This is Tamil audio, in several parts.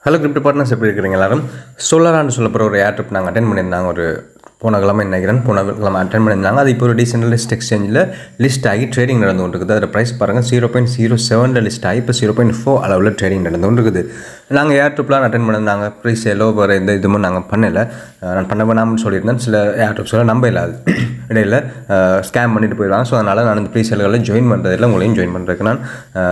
ஹலோ கிரிப்டோ பார்ட்னர்ஸ் எப்படி இருக்கிறீங்க எல்லாரும் சோலாரான்னு சொல்லப்படுற ஒரு ஏர் ட்ரிப் நாங்கள் அட்டன் பண்ணியிருந்தாங்க ஒரு போன கிழமை நினைக்கிறேன் போன கிழமை அட்டன் பண்ணியிருந்தாங்க அது இப்போ ஒரு டீசென்ட்ரலிஸ்ட் எக்ஸ்சேஞ்சில் லிஸ்ட் ஆகி ட்ரேடிங் நடந்து கொண்டிருக்குது அதோட ப்ரைஸ் பாருங்கள் ஜீரோ பாயிண்ட் ஜீரோ செவனில் லிஸ்ட் ஆகி இப்போ ஜீரோ பாயிண்ட் ஃபோர் அளவில் ட்ரேடிங் நடந்து கொண்டிருக்குது நாங்கள் ஏர் ட்ரிப்லாம் அட்டன் பண்ணியிருந்தாங்க ப்ரீ சேலோ வேறு எந்த இதுவும் நாங்கள் பண்ணலை அஹ் நான் பண்ண வேணாம்னு சொல்லியிருந்தேன் சில ஏர் ட்ரிப்ஸ்லாம் நம்ப இல்லாது இடையில ஸ்கேம் பண்ணிட்டு போயிடுவாங்க ஸோ அதனால் நான் இந்த ப்ரீ சேல்களில் ஜாயின் பண்ணுறதில்ல உங்களையும் ஜாயின் பண்ணுறதுக்கு நான்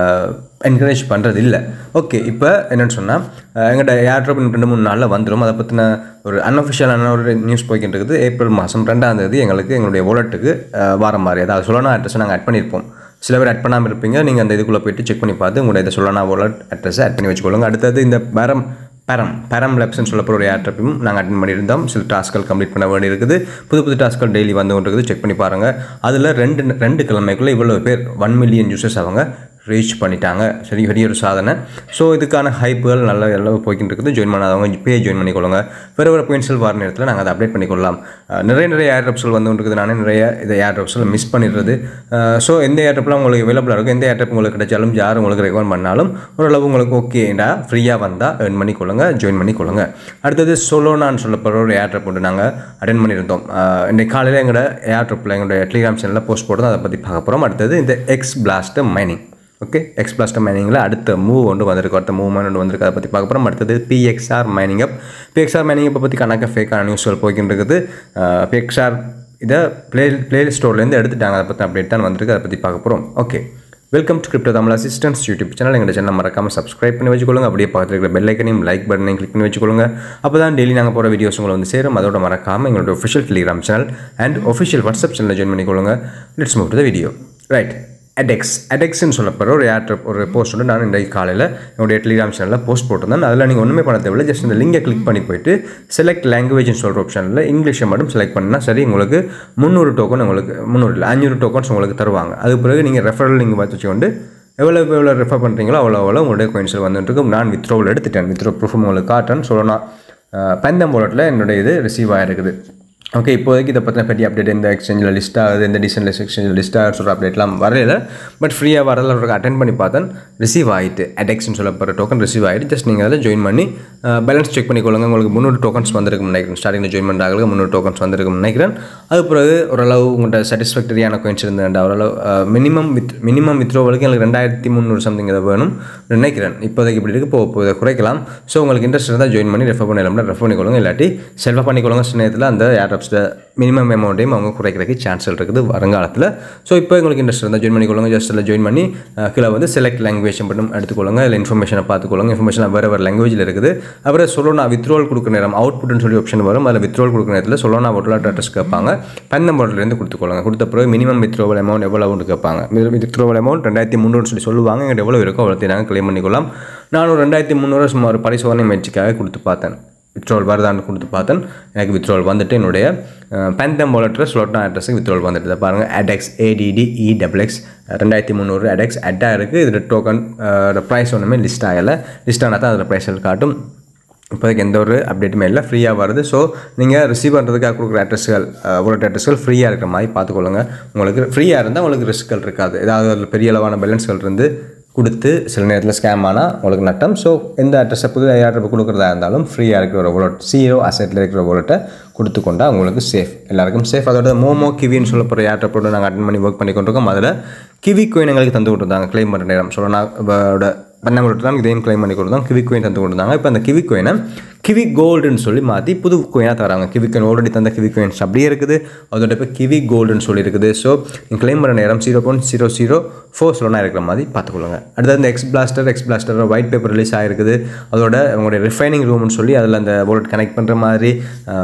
என்கரேஜ் பண்ணுறது இல்லை ஓகே இப்போ என்னென்னு சொன்னால் எங்கள்கிட்ட ஏர் ட்ராப் ரெண்டு மூணு நாளில் வந்துடும் அதை பற்றின ஒரு அன்அஃபிஷியலான ஒரு நியூஸ் போய்கிட்டு இருக்குது ஏப்ரல் மாதம் ரெண்டாம் தேதி எங்களுக்கு எங்களுடைய வாலெட்டுக்கு வர மாதிரி அதாவது சொல்லணும் அட்ரஸை நாங்கள் ஆட் பண்ணியிருப்போம் சில பேர் ஆட் பண்ணாமல் இருப்பீங்க நீங்கள் அந்த இதுக்குள்ளே போயிட்டு செக் பண்ணி பார்த்து உங்களுடைய இதை சொல்லணும் வாலெட் அட்ரஸை ஆட் பண்ணி வச்சுக்கொள்ளுங்க அடுத்தது இந்த பேரம் பேரம் பேரம் லேப்ஸ்னு சொல்லப்படுற ஒரு ஏர் ட்ரிப்பையும் நாங்கள் அட்டன் பண்ணியிருந்தோம் சில டாஸ்க்கள் கம்ப்ளீட் பண்ண வேண்டி இருக்குது புது புது டாஸ்க்கள் டெய்லி வந்து கொண்டு இருக்குது செக் பண்ணி பாருங்கள் அதில் ரெண்டு ரெண்டு கிழமைக்குள்ளே இவ்வளோ பேர் ஒன் மில்லியன் யூசர்ஸ் அவங்க ரீச் பண்ணிட்டாங்க சரி பெரிய ஒரு சாதனை ஸோ இதுக்கான ஹைப்புகள் நல்ல எல்லாம் போய்கிட்டு இருக்குது ஜாயின் பண்ணாதவங்க இப்போயே ஜாயின் பண்ணிக்கொள்ளுங்க வேறு வேறு பாயிண்ட்ஸில் வர நேரத்தில் நாங்கள் அதை அப்டேட் பண்ணிக்கொள்ளலாம் அஹ் நிறைய நிறைய ஏர் ட்ரப்ஸ்கள் வந்து இருக்குது நானே நிறைய இதை ஏர் ட்ரப்ஸில் மிஸ் பண்ணிடுறது ஸோ எந்த ஏர் ட்ரப்லாம் உங்களுக்கு அவைலபிளாக இருக்கும் எந்த ஏர் ட்ரப் உங்களுக்கு கிடைச்சாலும் யார் உங்களுக்கு ரெக்கமெண்ட் பண்ணாலும் ஓரளவு உங்களுக்கு ஓகேடா ஃப்ரீயாக வந்தால் ஏர்ன் பண்ணிக்கொள்ளுங்க ஜாயின் பண்ணிக்கொள்ளுங்க அடுத்தது சொலோனான்னு சொல்லப்படுற ஒரு ஏர் ட்ரப் ஒன்று நாங்கள் அட்டன் பண்ணியிருந்தோம் அஹ் இன்றைக்கு காலையில் எங்களோட ஏர் ட்ரப்பில் எங்களுடைய டெலிகிராம் சேனலில் போஸ்ட் போட்டு அதை பற்றி பார்க்க போகிறோம் அடுத்தது இந்த X blast mining okay X blaster மைனிங்கில் அடுத்த மூவ் ஒன்று வந்திருக்கு அடுத்த மூவ்மெண்ட் ஒன்று வந்திருக்கு அதை பற்றி பார்க்க போகிறோம் அடுத்தது BXR mining app BXR mining அப்பை பற்றி கணக்க ஃபேக்கான நியூஸ்கள் போய்கிட்டு இருக்குது பிஎக்ஸ்ஆர் இதை ப்ளே ப்ளே ஸ்டோர்லேருந்து எடுத்துட்டாங்க அதை பற்றி அப்டேட் தான் வந்திருக்கு அதை பற்றி பார்க்க போகிறோம் okay welcome to crypto Tamil assistance YouTube channel எங்கள் சேனல் மறக்காமல் சப்ஸ்கிரைப் பண்ணி வச்சுக்கொள்ளுங்க அப்படியே பக்கத்தில் இருக்கிற பெல் ஐக்கனையும் லைக் பட்டனையும் கிளிக் பண்ணி வச்சுக்கொள்ளுங்க அப்போ தான் டெய்லி நாங்கள் போகிற வீடியோஸ் உங்களை வந்து சேரும் அதோட மறக்காமல் எங்களோட official Telegram channel and official WhatsApp சேனலில் ஜாயின் பண்ணிக்கொள்ளுங்க let's move to the video right Adex அடெக்ஸ்னு சொல்லப்படுற ஒரு ஏர் ஒரு போஸ்ட் வந்து நான் இன்றைக்கு காலையில் என்னுடைய டெலிகிராம் சேனலில் போஸ்ட் போட்டிருந்தேன் அதில் நீங்கள் ஒன்றுமே பண்ண தேவையில்லை ஜஸ்ட் இந்த லிங்கை கிளிக் பண்ணி போயிட்டு செலக்ட் லாங்குவேஜ்னு சொல்கிற ஆப்ஷனில் இங்கிலீஷை மட்டும் செலக்ட் பண்ணால் சரி உங்களுக்கு முந்நூறு டோக்கன் உங்களுக்கு முந்நூறு இல்லை அஞ்சூறு டோக்கன்ஸ் உங்களுக்கு தருவாங்க அது பிறகு நீங்கள் ரெஃபரல் நீங்கள் வச்சு கொண்டு எவ்வளோ எவ்வளோ ரெஃபர் பண்ணுறீங்களோ அவ்வளோ அவ்வளோ உங்களுடைய கோயின்ஸில் வந்துட்டு நான் வித்ரோவில் எடுத்துட்டேன் வித்ரோ ப்ரூஃப் உங்களுக்கு காட்டுறேன் சொல்லணும் பந்தம் வாலெட்டில் என்னுடைய இது ரிசீவ் ஆகிருக்குது ஓகே இப்போதைக்கு இதை பற்றின பெரிய அப்டேட் எந்த எக்ஸ்சேஞ்சில் லிஸ்ட் ஆகுது எந்த டிசன்லெஸ் எக்ஸ்சேஞ்சில் லிஸ்ட் ஆகுது சொல்கிற அப்டேட்லாம் வரல பட் ஃப்ரீயாக வரல ஒரு அட்டன் பண்ணி பார்த்தேன் ரிசீவ் ஆகிட்டு அடெக்ஸ்னு சொல்லப்படுற டோக்கன் ரிசீவ் ஆகிட்டு ஜஸ்ட் நீங்கள் அதில் ஜாயின் பண்ணி பேலன்ஸ் செக் பண்ணிக்கொள்ளுங்க உங்களுக்கு முந்நூறு டோக்கன்ஸ் வந்திருக்கும் நினைக்கிறேன் ஸ்டார்டிங்கில் ஜாயின் பண்ணுறாங்க முந்நூறு டோக்கன்ஸ் வந்திருக்கும் நினைக்கிறேன் அது பிறகு ஓரளவு உங்கள்கிட்ட சாட்டிஸ்ஃபேக்டரியான கோயின்ஸ் இருந்தேன் ஓரளவு மினிமம் வித் மினிமம் வித்ரோவலுக்கு எனக்கு ரெண்டாயிரத்தி முந்நூறு சம்திங் இதை வேணும் நினைக்கிறேன் இப்போதைக்கு இப்படி இருக்குது இப்போ இதை குறைக்கலாம் ஸோ உங்களுக்கு இன்ட்ரெஸ்ட் இருந்தால் ஜாயின் பண்ணி ரெஃபர் பண்ணலாம் ரெஃபர் பண்ணிக்கொள்ளுங்க இல்லாட்டி செல்ஃபாக பண்ணிக்கொள்ளுங்க சின்ன நேரத்தில் அந்த ஏர் ஆப்ஸில் மினிமம் அமௌண்ட்டையும் அவங்க குறைக்கிறதுக்கு சான்சல் இருக்குது வருங்காலத்தில் ஸோ இப்போ உங்களுக்கு இன்ட்ரெஸ்ட் இருந்தால் ஜாயின் பண்ணிக்கொள்ளுங்க ஜஸ்ட் அதில் ஜாயின் பண்ணி கீழே வந்து செலக்ட் லாங்குவேஜ் மட்டும் எடுத்துக்கொள்ளுங்க இல்லை இன்ஃபர்மேஷனை பார்த்துக்கொள்ளுங்க இன்ஃபர்மேஷன் வேறு வேறு லாங்குவேஜில் இருக்குது அப்புறம் சொல்லணும் வித்ரோல் கொடுக்குற நேரம் அவுட்புட்னு சொல்லி ஆப்ஷன் வரும் அதில் வித்ரோல் கொடுக்குற நேரத்தில் சொல்லணும் அவுட்லாட் அட்ரஸ் கேட்பாங்க பன் நம்பர்லேருந்து கொடுத்துக்கொள்ளுங்க கொடுத்த பிறகு மினிமம் வித்ரோவல் அமௌண்ட் எவ்வளோ அமௌண்ட் கேட்பாங்க வித்ரோவல் அமௌண்ட் ரெண்டாயிரத்தி முந்நூறு சொல்லி சொல்லுவாங்க எங்கிட்ட எவ்வளோ இருக்கோ அவ்வளோ நாங்கள் கிளைம் பண்ணிக்கொள்ளலாம் நான் ஒரு ரெண்டாயிரத்தி முந்நூறு சும்மா ஒரு பரிசோதனை முயற்சிக்காக கொடுத்து பார்த்தேன் வித்ரோல் வருதான்னு கொடுத்து பார்த்தேன் எனக்கு வித்ரோல் வந்துட்டு என்னுடைய பேந்தம் வாலெட்டில் ஸ்லோட்னா அட்ரஸுக்கு வித்ரோல் வந்துட்டு பாருங்கள் அடெக்ஸ் ஏடிடி இடபிள்எக்ஸ் ரெண்டாயிரத்தி முந்நூறு அடெக்ஸ் அட்டாக இருக்குது இதில் டோக்கன் ப்ரைஸ் ஒன்றுமே லிஸ்ட் ஆகலை லிஸ்ட் ஆனால் தான் அதில் ப்ரைஸில் காட்டும் இப்போதைக்கு எந்த ஒரு அப்டேட்டுமே இல்லை ஃப்ரீயாக வருது ஸோ நீங்கள் ரிசீவ் பண்ணுறதுக்காக கொடுக்குற அட்ரஸ்கள் வாலெட் அட்ரஸ்கள் ஃப்ரீயாக இருக்கிற மாதிரி பார்த்துக்கொள்ளுங்க உங்களுக்கு ஃப்ரீயாக இருந்தால் உங்களுக்கு ரிஸ்க்கள் இருக்காது ஏதாவது அதில் பெரிய அளவான பேலன்ஸ்கள் இருந்து கொடுத்து சில நேரத்தில் ஸ்கேம் ஆனால் உங்களுக்கு நட்டம் ஸோ எந்த அட்ரஸை புது ஏர்ட்ரப் கொடுக்குறதா இருந்தாலும் ஃப்ரீயாக இருக்கிற ஒரு வாலெட் சிஓ அசெட்டில் இருக்கிற வாலெட்டை கொடுத்து கொண்டா உங்களுக்கு சேஃப் எல்லாருக்கும் சேஃப் அதோட மோமோ கிவின்னு சொல்ல போகிற ஏர்ட்ரப்போட நாங்கள் அட்டன் பண்ணி ஒர்க் பண்ணி கொண்டிருக்கோம் அதில் கிவி கோயின் எங்களுக்கு தந்து கொடுத்துருந்தாங்க கிளைம் பண்ணுற நேரம் ஸோ நான் பண்ணவங்கள்ட்ட தான் இதையும் கிளைம் பண்ணி கொடுத்தோம் கிவி கோயின் தந்து கொடுத்தாங்க இப்போ அந்த கிவி கோயினை கிவி கோல்டுன்னு சொல்லி மாற்றி புது கோயினாக தராங்க கிவி கோயின் ஆல்ரெடி தந்த கிவி கோயின்ஸ் அப்படியே இருக்குது அதோட இப்போ கிவி கோல்டுன்னு சொல்லி இருக்குது ஸோ நீங்கள் கிளைம் பண்ணுற நேரம் zero point zero zero four சொல்லனா இருக்கிற மாதிரி பார்த்துக்கொள்ளுங்க அடுத்தது இந்த X blaster X blaster white paper release ஆகிருக்குது அதோட உங்களுடைய ரிஃபைனிங் ரூம்னு சொல்லி அதில் அந்த வாலெட் கனெக்ட் பண்ணுற மாதிரி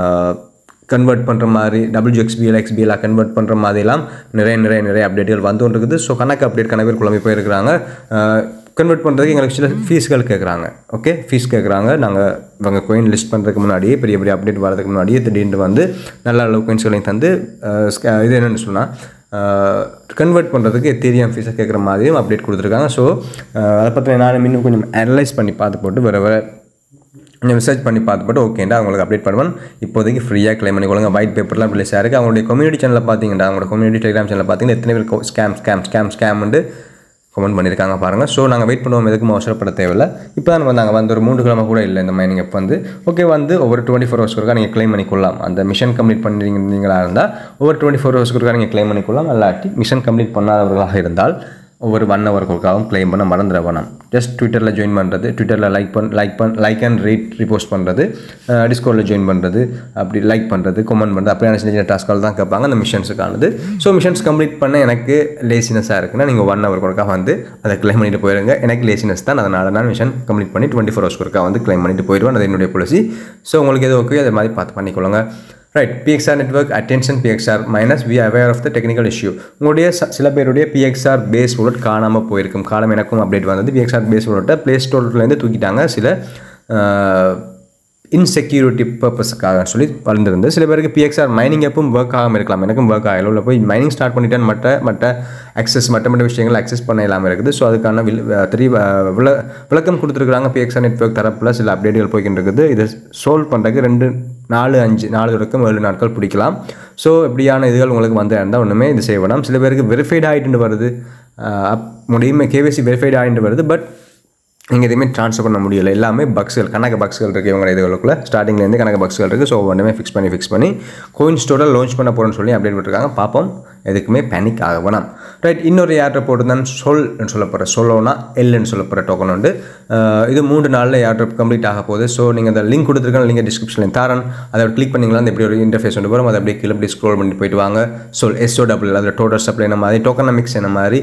கன்வெர்ட் பண்ணுற மாதிரி டபுள்யூ எக்ஸ்பிஎல் எக்ஸ்பிஎலாக கன்வெர்ட் பண்ணுற மாதிரிலாம் நிறைய நிறைய நிறைய அப்டேட்டுகள் வந்து கொண்டு இருக்குது ஸோ கணக்கு அப்டேட் கணக்கு பேர் குழம்பி போயிருக்கிறாங்க கன்வெர்ட் பண்ணுறதுக்கு எங்களுக்கு சில ஃபீஸ்கள் கேட்குறாங்க ஓகே ஃபீஸ் கேட்குறாங்க நாங்கள் இவங்க கோயின் லிஸ்ட் பண்ணுறதுக்கு முன்னாடியே பெரிய பெரிய அப்டேட் வரதுக்கு முன்னாடியே திடீர்னு வந்து நல்ல அளவு கோயின்ஸ்களையும் தந்து இது என்னென்னு சொன்னால் கன்வெர்ட் பண்ணுறதுக்கு எத்தீரியம் ஃபீஸை கேட்குற மாதிரியும் அப்டேட் கொடுத்துருக்காங்க ஸோ அதை பற்றி நான் இன்னும் கொஞ்சம் அனலைஸ் பண்ணி பார்த்து போட்டு வேறு வேறு கொஞ்சம் ரிசர்ச் பண்ணி பார்த்துப்பட்டு ஓகேண்டா அவங்களுக்கு அப்டேட் பண்ணுவேன் இப்போதைக்கு ஃப்ரீயாக கிளைம் பண்ணிக்கொள்ளுங்க ஒயிட் பேப்பர்லாம் ரிலீஸ் ஆயிருக்கு அவங்களுடைய கம்யூனிட்டி சேனலில் பார்த்தீங்கன்னா அவங்களோட கம்யூனிட்டி டெலிகிராம் சேனலில் பார்த்தீங்கன்னா எத்தனை பேர் ஸ்கேம் ஸ்கேம் ஸ்கேம் ஸ்கேம் வந்து கமெண்ட் பண்ணியிருக்காங்க பாருங்கள் ஸோ நாங்கள் வெயிட் பண்ணுவோம் எதுக்கும் அவசரப்பட தேவையில்லை இப்போ தான் வந்தாங்க வந்து ஒரு மூன்று கிழமை கூட இல்லை இந்த மைனிங் இப்போ வந்து ஓகே வந்து ஒவ்வொரு டுவெண்ட்டி ஃபோர் ஹவர்ஸ்க்கு நீங்கள் க்ளைம் பண்ணிக்கொள்ளலாம் அந்த மிஷன் கம்ப்ளீட் பண்ணிருந்தீங்களா இருந்தால் ஒவ்வொரு டுவெண்ட்டி ஃபோர் ஹவர்ஸ்க்கு நீங்கள் க்ளைம் பண்ணிக்கொள்ளலாம் இல்லாட்டி மிஷன் கம்ப்ளீட் பண்ணாதவர்களாக இருந்தால் ஒவ்வொரு ஒன் ஹவருக்காகவும் க்ளைம் பண்ண மறந்துட வேணாம் ஜஸ்ட் ட்விட்டரில் ஜாயின் பண்ணுறது ட்விட்டரில் லைக் பண் லைக் பண் லைக் அண்ட் ரீட் ரிப்போஸ்ட் பண்ணுறது டிஸ்கோரில் ஜாயின் பண்ணுறது அப்படி லைக் பண்ணுறது கமெண்ட் பண்ணுறது அப்படியான சின்ன சின்ன டாஸ்க்கால் தான் கேட்பாங்க அந்த மிஷன்ஸுக்கானது ஸோ மிஷன்ஸ் கம்ப்ளீட் பண்ண எனக்கு லேசினஸாக இருக்குன்னா நீங்கள் ஒன் ஹவர் ஒருக்கா வந்து அதை க்ளைம் பண்ணிட்டு போயிருங்க எனக்கு லேசினஸ் தான் அதனால நான் மிஷன் கம்ப்ளீட் பண்ணி டுவெண்ட்டி ஃபோர் ஹவர்ஸ் ஒருக்கா வந்து க்ளைம் பண்ணிட்டு போயிடுவேன் அது என்னுடைய பாலிசி ஸோ உங்களுக்கு எது ஓகே அது மாதிரி பார்த்து பண்ணிக்கொள்ளுங்க right BXR network attention BXR minus we aware of the technical issue உங்களுடைய ச- சில பேருடைய பிஎக்ஸ்ஆர் பேஸ் wallet காணாமல் போயிருக்கும் காலம் எனக்கும் அப்டேட் வந்தது பிஎக்ஸ்ஆர் பேஸ் wallet ப்ளே ஸ்டோர்லேருந்து தூக்கிட்டாங்க சில இன்செக்யூரிட்டி பர்பஸுக்காக சொல்லி வளர்ந்துருந்து சில பேருக்கு பிஎக்ஸ்ஆர் மைனிங் எப்பவும் ஒர்க் ஆகாமல் இருக்கலாம் எனக்கும் ஒர்க் ஆகல உள்ள போய் மைனிங் ஸ்டார்ட் பண்ணிட்டேன் மற்ற மற்ற அக்சஸ் மற்ற மற்ற விஷயங்கள் அக்சஸ் பண்ண இல்லாமல் இருக்குது ஸோ அதுக்கான வில் தெரிய விள விளக்கம் கொடுத்துருக்காங்க பிஎக்ஸ்ஆர் நெட்ஒர்க் தரப்பில் சில அப்டேட்டுகள் போய்கிட்டு இருக்குது இதை சோல்வ் பண்ணுறதுக்கு ரெண்டு நாலு அஞ்சு நாலு தொடக்கம் ஏழு நாட்கள் பிடிக்கலாம் ஸோ இப்படியான இதுகள் உங்களுக்கு வந்து இருந்தால் ஒன்றுமே இது செய்ய வேணாம் சில பேருக்கு வெரிஃபைட் ஆகிட்டு வருது அஹ் அப் முடியுமே கேவிசி வெரிஃபைட் ஆகிட்டு வருது பட் நீங்கள் எதுவுமே ட்ரான்ஸ்ஃபர் பண்ண முடியல எல்லாமே பக்ஸ்கள் கணக்கு பக்ஸ்கள் இருக்குது இவங்க இதுகளுக்குள்ள ஸ்டார்டிங்லேருந்து கணக்கு பக்ஸ்கள் இருக்குது ஸோ ஒன்றுமே ஃபிக்ஸ் பண்ணி ஃபிக்ஸ் பண்ணி கோயின் ஸ்டோரில் லான்ச் பண்ண போகிறோன்னு சொல்லி அப்டேட் விட்டுருக்காங்க பார்ப்போம் எதுக்குமே பேனிக் ஆக வேணாம் ரைட் இன்னொரு ஏர்ட்ரை போட்டுருந்தான் சொல்னு சொல்ல போகிற சொல்லோனா எல்லுன்னு சொல்ல போகிற டோக்கன் உண்டு அஹ் இது மூன்று நாளில் ஏர்ட்ரப் கம்ப்ளீட் ஆக போகுது ஸோ நீங்கள் அந்த லிங்க் கொடுத்துருக்காங்க லிங்க் டிஸ்கிரிப்ஷனில் தரேன் அதை கிளிக் பண்ணிங்களா அந்த எப்படி ஒரு இன்டர்ஃபேஸ் கொண்டு வரும் அதை அப்படியே கீழே அப்படியே ஸ்க்ரோல் பண்ணிட்டு போயிட்டு வாங்க சொல் எஸ்ஓ டபுள் அதில் டோட்டல் சப்ளை என்ன மாதிரி டோக்கனமிக்ஸ் என்ன மாதிரி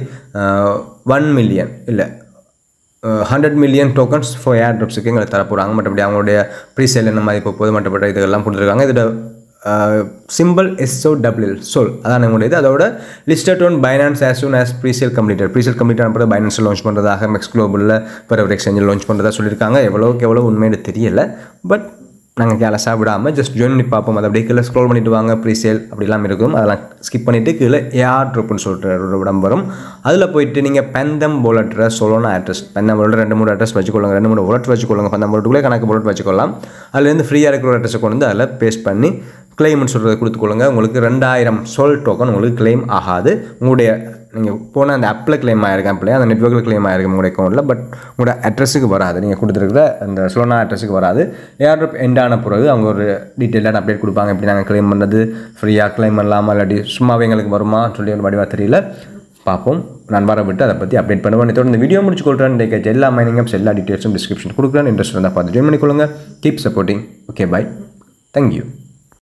ஒன் மில்லியன் இல்லை hundred million tokens for air ட்ராப்ஸுக்கு எங்களுக்கு தர போகிறாங்க மற்றபடி அவங்களுடைய ப்ரீசேல் என்ன மாதிரி இப்போ போது மற்றபடி இதெல்லாம் கொடுத்துருக்காங்க இதோட சிம்பிள் எஸ்ஓ டபிள்யூ சொல் அதான் உங்களுடைய இது அதோட listed on Binance as soon as presale completed presale complete ஆனப்போ பைனான்ஸ் லான்ச் பண்ணுறதாக மெக்ஸ் குளோபலில் பிற ஒரு எக்ஸ்சேஞ்சில் லான்ச் பண்ணுறதா சொல்லியிருக்காங்க எவ்வளோக்கு எவ்வளோ உண்மைன்னு தெரியல பட் நாங்கள் கேலஸாக விடாமல் ஜஸ்ட் ஜாயின் பண்ணி பார்ப்போம் அதை அப்படியே கீழே ஸ்க்ரோல் பண்ணிட்டு வாங்க ப்ரீசேல் அப்படிலாம் இருக்கும் அதெல்லாம் ஸ்கிப் பண்ணிவிட்டு கீழே ஏஆர் ட்ரூப்னு சொல்லிட்டு ஒரு இடம் வரும் அதில் போயிட்டு நீங்கள் பெந்தம் போலட்ற சொல்லணும் அட்ரஸ் பெந்தம் போலட் ரெண்டு மூணு அட்ரஸ் வச்சுக்கொள்ளுங்க ரெண்டு மூணு புல்லட் வச்சுக்கொள்ளுங்க பெந்தம் போலட்டுக்குள்ளே கணக்கு புல்லட் வச்சுக்கொள்ளலாம் அதுலேருந்து ஃப்ரீயாக இருக்கிற ஒரு அட்ரஸை கொண்டு வந்து அதில் பேஸ்ட் பண்ணி கிளைம்னு சொல்கிறத கொடுத்துக்கொள்ளுங்க உங்களுக்கு ரெண்டாயிரம் சொல் டோக்கன் உங்களுக்கு கிளைம் ஆகாது உங்களுடைய நீங்கள் போன அந்த ஆப்பில் கிளைம் ஆயிருக்கேன் ஆப்பில் அந்த நெட்ஒர்க்கில் கிளைம் ஆயிருக்கும் உங்களுடைய அக்கௌண்ட்டில் பட் உங்களோட அட்ரஸுக்கு வராது நீங்கள் கொடுத்துருக்குற அந்த ஸ்லோனா அட்ரஸுக்கு வராது ஏர்ட்ராப் எண்ட் ஆன பிறகு அவங்க ஒரு டீட்டெயிலான அப்டேட் கொடுப்பாங்க எப்படி நாங்கள் கிளைம் பண்ணுறது ஃப்ரீயாக கிளைம் பண்ணலாமா இல்லாட்டி சும்மாவே எங்களுக்கு வருமா சொல்லி ஒரு வடிவாக தெரியல பார்ப்போம் நான் வர விட்டு அதை பற்றி அப்டேட் பண்ணுவேன் இதோட இந்த வீடியோ முடிச்சு கொடுக்குறேன் டேக்கேஜ் எல்லா மைனிங் அப்ஸ் எல்லா டீட்டெயில்ஸும் டிஸ்கிரிப்ஷன் கொடுக்குறேன் இன்ட்ரெஸ்ட் இருந்தால் பார்த்து ஜாயின் பண்ணிக்கொள்ளுங்க keep supporting okay bye thank you